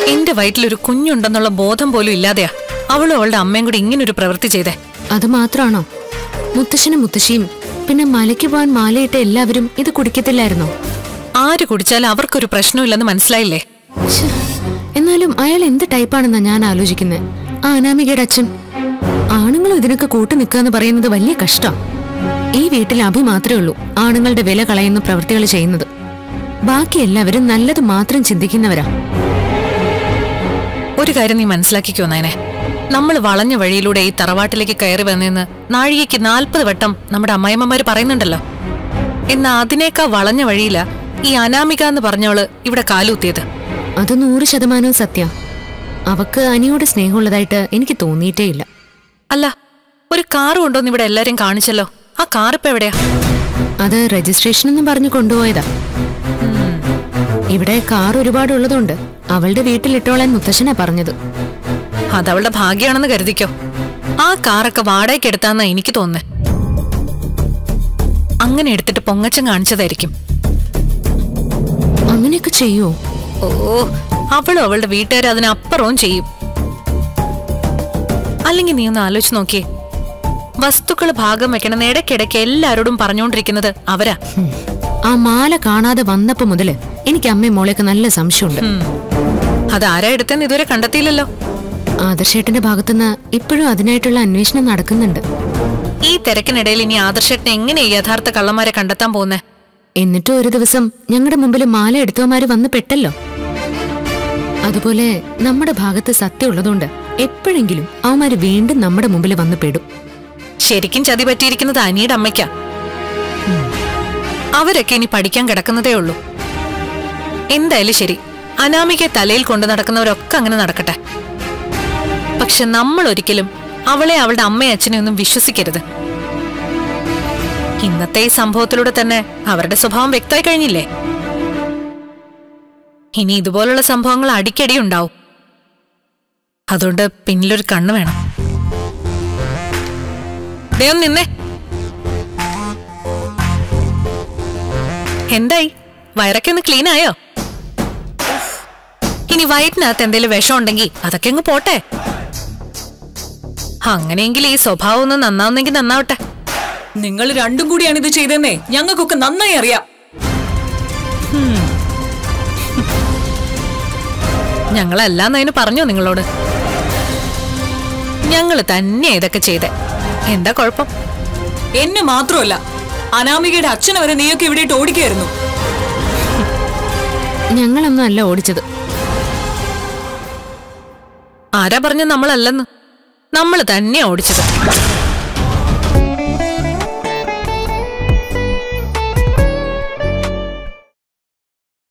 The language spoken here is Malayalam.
എന്റെ വയറ്റിലൊരു കുഞ്ഞുണ്ടെന്നുള്ള ബോധം പോലും ഇല്ലാതെയാ അവളും അവളുടെ അമ്മയും കൂടി ഇങ്ങനൊരു പ്രവൃത്തി ചെയ്തേ അത് മാത്രാണോ മുത്തശ്ശനും മുത്തശ്ശിയും പിന്നെ മലയ്ക്ക് പോകാൻ മാലയിട്ട എല്ലാവരും ഇത് കുടിക്കത്തില്ലായിരുന്നോ ആര് കുടിച്ചാലും അവർക്കൊരു പ്രശ്നമില്ലെന്ന് മനസ്സിലായില്ലേ ശ്ശെ, എന്നാലും അയാൾ എന്ത് ടൈപ്പാണെന്നാ ഞാൻ ആലോചിക്കുന്നത് ആ അനാമികയുടെ അച്ഛൻ ആണുങ്ങളും ഇതിനൊക്കെ കൂട്ടു നിൽക്കാന്ന് പറയുന്നത് വലിയ കഷ്ടം ഈ വീട്ടിൽ അഭി മാത്രമേ ഉള്ളൂ ആണുങ്ങളുടെ വില കളയുന്ന പ്രവൃത്തികൾ ചെയ്യുന്നത് ബാക്കി എല്ലാവരും നല്ലത് മാത്രം ചിന്തിക്കുന്നവരാ ഒരു കാര്യം നീ മനസ്സിലാക്കിക്കോ നയനെ നമ്മൾ വളഞ്ഞ വഴിയിലൂടെ ഈ തറവാട്ടിലേക്ക് കയറി വന്നെന്ന് നാഴികയ്ക്ക് നാൽപ്പത് വട്ടം നമ്മുടെ അമ്മായിമ്മമാര് പറയുന്നുണ്ടല്ലോ എന്നാ അതിനേക്കാ വളഞ്ഞ വഴിയില ഈ അനാമിക എന്ന് പറഞ്ഞവള് ഇവിടെ കാലൂത്തിയത് അത് നൂറ് ശതമാനവും സത്യം അവക്ക് അനിയോട് സ്നേഹമുള്ളതായിട്ട് എനിക്ക് തോന്നിയിട്ടേയില്ല അല്ല ഒരു കാറ് കൊണ്ടുവന്ന് ഇവിടെ എല്ലാരെയും കാണിച്ചല്ലോ ആ കാർ ഇപ്പൊ എവിടെയാ അത് രജിസ്ട്രേഷൻ എന്നും പറഞ്ഞു കൊണ്ടുപോയതാ ഇവിടെ കാർ ഒരുപാടുള്ളതുകൊണ്ട് അവളുടെ വീട്ടിലിട്ടോളാൻ മുത്തശ്ശനാ പറഞ്ഞത് അതവളുടെ ഭാഗ്യാണെന്ന് കരുതിക്കോ ആ കാറൊക്കെ വാടകയ്ക്ക് എടുത്താന്നാ എനിക്ക് തോന്നുന്നേ അങ്ങനെ എടുത്തിട്ട് പൊങ്ങച്ചം കാണിച്ചതായിരിക്കും അങ്ങനെയൊക്കെ ചെയ്യുവോ ഓ അവളും അവളുടെ വീട്ടുകാർ അതിനപ്പുറവും ചെയ്യും അല്ലെങ്കിൽ നീ ഒന്ന് ആലോചിച്ച് നോക്കിയേ വസ്തുക്കൾ ഭാഗം വെക്കണം ഇടയ്ക്കിടയ്ക്ക് എല്ലാരോടും പറഞ്ഞുകൊണ്ടിരിക്കുന്നത് അവരാ ഹും. ആ മാല കാണാതെ വന്നപ്പോ മുതല് എനിക്ക് അമ്മയും മോളെയൊക്കെ നല്ല സംശയമുണ്ട് ഉം. അതാരാ എടുത്തെന്ന് ഇതുവരെ കണ്ടെത്തിയില്ലല്ലോ ആദർശേട്ടന്റെ ഭാഗത്തുനിന്ന് ഇപ്പോഴും അതിനായിട്ടുള്ള അന്വേഷണം നടക്കുന്നുണ്ട് ഈ തിരക്കിനിടയിൽ ഇനി ആദർശേട്ടൻ എങ്ങനെ യഥാർത്ഥ കള്ളന്മാരെ കണ്ടെത്താൻ പോകുന്നേ എന്നിട്ടും ഒരു ദിവസം ഞങ്ങളുടെ മുമ്പിൽ മാല എടുത്തവന്മാര് വന്ന് പെട്ടല്ലോ അതുപോലെ നമ്മുടെ ഭാഗത്ത് സത്യം ഉള്ളതുകൊണ്ട് എപ്പോഴെങ്കിലും അവന്മാര് വീണ്ടും നമ്മുടെ മുമ്പിൽ വന്ന് പെടും ശരിക്കും ചതി പറ്റിയിരിക്കുന്നത് അനിയുടെ അമ്മയ്ക്കാ അവരൊക്കെ ഇനി പഠിക്കാൻ കിടക്കുന്നതേ ഉള്ളൂ എന്തായാലും ശരി അനാമികയെ തലയിൽ കൊണ്ടു നടക്കുന്നവരൊക്കെ അങ്ങനെ നടക്കട്ടെ പക്ഷെ നമ്മൾ ഒരിക്കലും അവളെ അവളുടെ അമ്മയും അച്ഛനെ ഒന്നും വിശ്വസിക്കരുത് ഇന്നത്തെ ഈ സംഭവത്തിലൂടെ തന്നെ അവരുടെ സ്വഭാവം വ്യക്തമായി കഴിഞ്ഞില്ലേ ഇനി ഇതുപോലുള്ള സംഭവങ്ങൾ അടിക്കടി ഉണ്ടാവും അതുകൊണ്ട് പിന്നിലൊരു കണ്ണ് വേണം ദേ ഒന്ന് നിന്നേ എന്തായി വയറൊക്കെ ഒന്ന് ക്ലീൻ ആയോ ഇനി വയറ്റിനകത്ത് എന്തെങ്കിലും വിഷം ഉണ്ടെങ്കിൽ അതൊക്കെ അങ്ങ് പോട്ടെ അങ്ങനെയെങ്കിൽ ഈ സ്വഭാവം ഒന്ന് നന്നാവുന്നെങ്കിൽ നന്നാവട്ടെ നിങ്ങൾ രണ്ടും കൂടിയാണ് ഇത് ചെയ്തതെന്നേ ഞങ്ങൾക്കൊക്കെ നന്നായി അറിയാം ഞങ്ങളെല്ലാം അതിന് പറഞ്ഞോ നിങ്ങളോട് ഞങ്ങള് തന്നെയാ ഇതൊക്കെ ചെയ്തേ എന്താ കുഴപ്പം എന്നെ മാത്രമല്ല അനാമികയുടെ അച്ഛനെ വരെ നീയൊക്കെ ഇവിടെ ഇട്ട് ഓടിക്കായിരുന്നു ഞങ്ങളൊന്നും അല്ല ഓടിച്ചത് ആരാ പറഞ്ഞ നമ്മളല്ലെന്ന് നമ്മൾ തന്നെയാ ഓടിച്ചത്